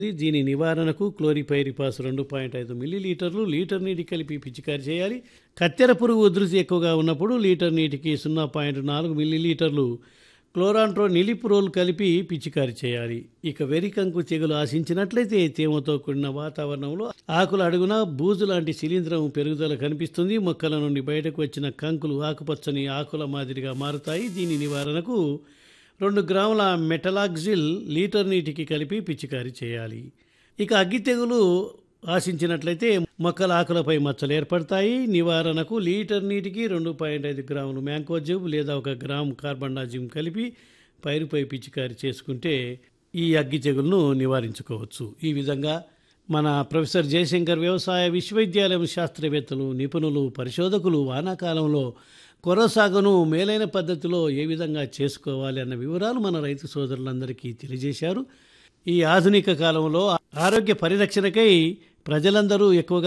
దీని నివారణకు క్లోరిపైరిపాస్ రెండు పాయింట్ ఐదు మిల్లీలీటర్లు లీటర్ నీటి కలిపి పిచికారి చేయాలి కత్తెర పురుగు ఉధృతి ఎక్కువగా ఉన్నప్పుడు లీటర్ నీటికి సున్నా పాయింట్ నాలుగు మిల్లీలీటర్లు క్లోరాంట్రో నిలిపురోల్ కలిపి పిచికారి చేయాలి ఇక వెరికంకు తెగులు ఆశించినట్లయితే తేమతో కూడిన వాతావరణంలో ఆకుల అడుగున బూజు లాంటి శిలీంధ్రం పెరుగుదల కనిపిస్తుంది మొక్కల నుండి బయటకు వచ్చిన కంకులు ఆకుపచ్చని ఆకుల మాదిరిగా మారుతాయి దీని నివారణకు రెండు గ్రాముల మెటలాక్జిల్ లీటర్ నీటికి కలిపి పిచికారి చేయాలి ఇక అగ్గి తెగులు ఆశించినట్లయితే మొక్కల ఆకులపై మచ్చలు ఏర్పడతాయి నివారణకు లీటర్ నీటికి రెండు పాయింట్ ఐదు గ్రాములు మ్యాంకోజిబ్ లేదా ఒక గ్రాము కార్బండాజిమ్ కలిపి పైరుపై పిచికారి చేసుకుంటే ఈ అగ్గి తెగులను నివారించుకోవచ్చు ఈ విధంగా మన ప్రొఫెసర్ జయశంకర్ వ్యవసాయ విశ్వవిద్యాలయం శాస్త్రవేత్తలు నిపుణులు పరిశోధకులు వానాకాలంలో కొర సాగును మేలైన పద్ధతిలో ఏ విధంగా చేసుకోవాలి అన్న వివరాలు మన రైతు సోదరులందరికీ తెలియజేశారు ఈ ఆధునిక కాలంలో ఆరోగ్య పరిరక్షణకై ప్రజలందరూ ఎక్కువగా